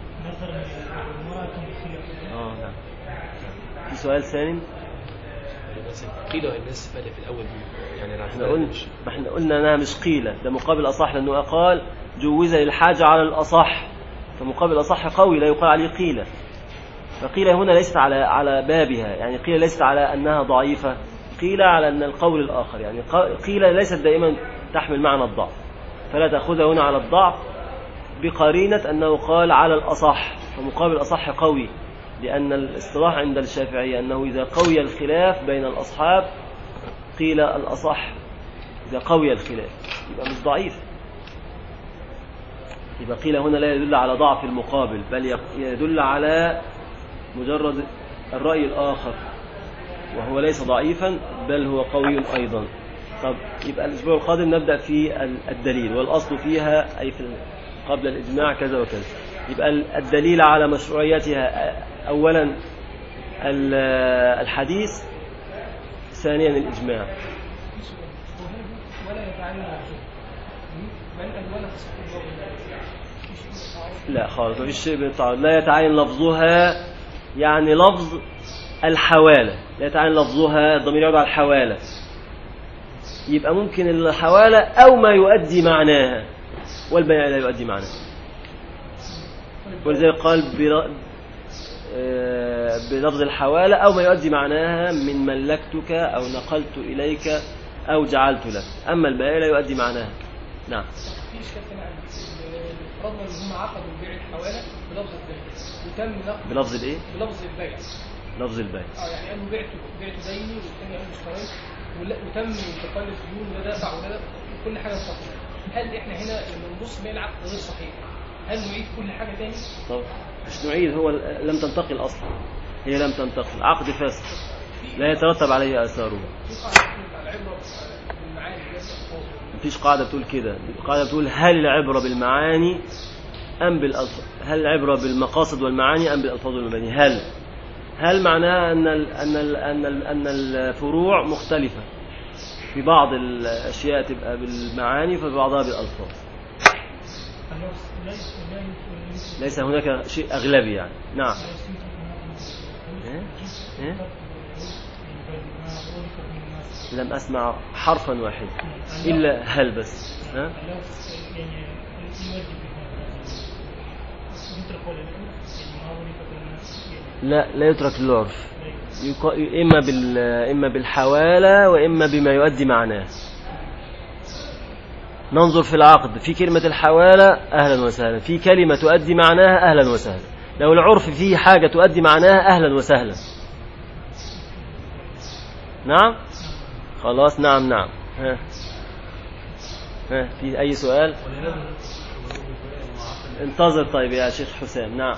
آه نعم في سؤال ثاني قيل الناس بدأ في الأول دي يعني أنا احنا قلنا ما احنا قلنا انها مش قيلة ده مقابل اصح لانه قال جوز للحاجة على الاصح فمقابل اصح قوي لا يقال عليه قيلة فقيلة هنا ليست على على بابها يعني قيلة ليست على انها ضعيفة قيلة على ان القول الاخر يعني قيلة ليست دائما تحمل معنى الضعف فلا تاخذها هنا على الضعف بقرينة انه قال على الاصح فمقابل اصح قوي لأن الاصطلاح عند الشافعية أنه إذا قوي الخلاف بين الأصحاب قيل الأصح إذا قوي الخلاف يبقى مش ضعيف يبقى قيل هنا لا يدل على ضعف المقابل بل يدل على مجرد الرأي الآخر وهو ليس ضعيفا بل هو قوي أيضا طب يبقى الأسبوع القادم نبدأ في الدليل والأصل فيها أي في قبل الإجماع كذا وكذا يبقى الدليل على مشروعيتها أولا الحديث ثانيا الإجماع لا خالص مفيش شيء بالتعارض لا يتعين لفظها يعني لفظ الحوالة لا يتعين لفظها الضمير يعود على الحوالة يبقى ممكن الحوالة أو ما يؤدي معناها والبيع لا يؤدي معناها ولذلك قال بلفظ الحوالة أو ما يؤدي معناها من ملكتك أو نقلت إليك أو جعلت لك أما البيع لا يؤدي معناها نعم في اشكال كمان فرضنا ان هم عقدوا بيع الحواله بلفظ البيع وتم نقل بلفظ الايه؟ بلفظ البيع لفظ البيع اه يعني قالوا بعت بعت ديني والثاني قالوا اشتريت ولا- وتم انتقال الديون وده دفع وده دفع كل حاجه صحيحه هل احنا هنا لما نبص نلاقي العقد غير صحيح هل نعيد كل حاجه تاني؟ طب مش نعيد هو لم تنتقل أصلا هي لم تنتقل عقد فاسد لا يترتب عليه آثاره في قاعده بتقول على العبره بالمعاني دي الألفاظ. مفيش قاعدة بتقول كده القاعدة بتقول هل العبرة بالمعاني أم بالألفاظ هل العبرة بالمقاصد والمعاني أم بالألفاظ والمباني هل هل معناها أن ال أن ال أن ال أن الفروع مختلفة في بعض الأشياء تبقى بالمعاني في بعضها بالألفاظ ليس هناك شيء أغلبي يعني نعم إيه؟ إيه؟ لم أسمع حرفا واحدا إلا هل بس ها؟ لا لا يترك العرف يق- إما بال إما بالحوالة وإما بما يؤدي معناه ننظر في العقد في كلمة الحوالة أهلا وسهلا في كلمة تؤدي معناها أهلا وسهلا لو العرف فيه حاجة تؤدي معناها أهلا وسهلا نعم خلاص نعم نعم ها ها في أي سؤال انتظر طيب يا شيخ حسام نعم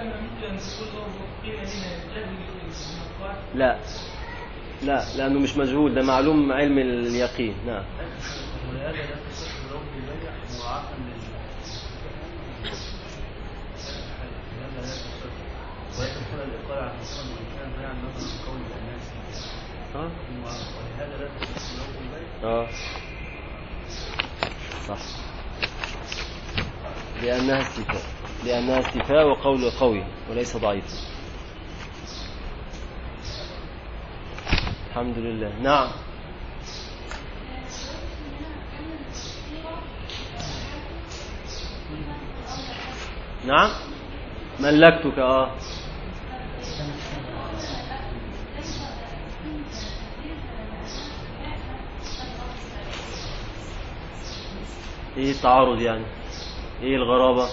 لا لا لأنه مش مجهول ده معلوم علم اليقين نعم ولهذا لا تصح له البيع مراعاة لل لهذا لا تصح ويدخل الإقالة على المصنع وإن كان بيعا نظرا لقول الناس اه ولهذا لا تصح له البيع اه صح لأنها استيفاء لأنها استيفاء وقول قوي وليس ضعيف الحمد لله نعم نعم ملكتك اه ايه التعارض يعني ايه الغرابة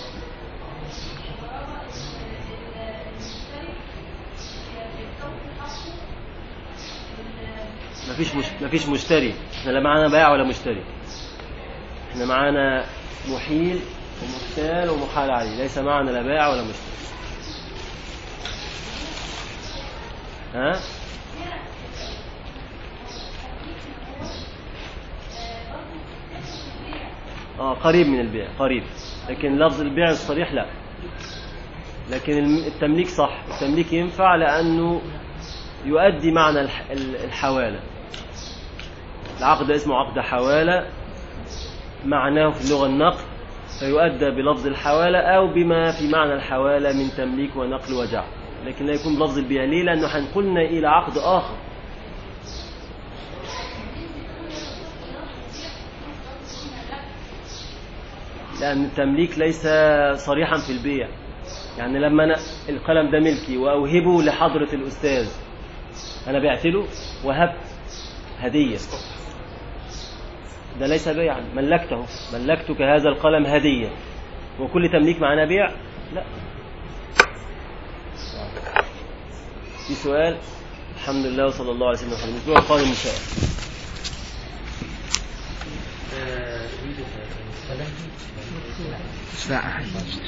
مفيش مش... مفيش مشتري احنا لا معانا بائع ولا مشتري احنا معانا محيل ومحتال ومحال عليه ليس معنا لا بائع ولا مشتري ها اه قريب من البيع قريب لكن لفظ البيع الصريح لا لكن الم- التمليك صح التمليك ينفع لأنه يؤدي معنى الح- ال- الحوالة العقد اسمه عقد حوالة معناه في اللغة النقل فيؤدى بلفظ الحوالة أو بما في معنى الحوالة من تمليك ونقل وجعل لكن لا يكون بلفظ البيع ليه لأنه هنقلنا إلى عقد آخر لأن التمليك ليس صريحا في البيع يعني لما أنا القلم ده ملكي وأوهبه لحضرة الأستاذ أنا بعت له وهبت هدية ده ليس بيعا ملكته ملكتك هذا القلم هدية وكل تمليك معناه بيع لا في سؤال الحمد لله وصلى الله عليه وسلم على الأسبوع القادم إن شاء الله ساعة